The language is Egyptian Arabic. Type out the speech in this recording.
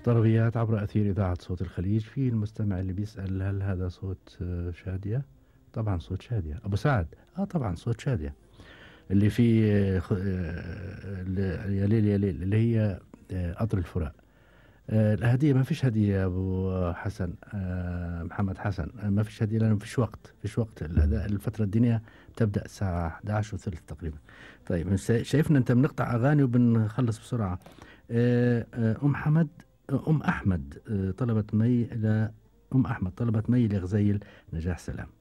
طربيات عبر أثير إذاعة صوت الخليج في المستمع اللي بيسأل هل هذا صوت آه، شادية طبعا صوت شادية أبو سعد آه طبعا صوت شادية اللي في آه، خ- آه، يا ليل يا ليل اللي هي آه، قطر الفراق آه، الهدية ما فيش هدية يا أبو حسن آه، محمد حسن آه، ما فيش هدية لأنه ما فيش وقت فيش وقت الأداء الفترة الدينية بتبدأ الساعة 11 وثلث تقريبا طيب شايفنا أنت بنقطع أغاني وبنخلص بسرعة آه، آه، أم حمد أم أحمد آه، طلبت مي إلى أم أحمد طلبت مي لغزيل نجاح سلام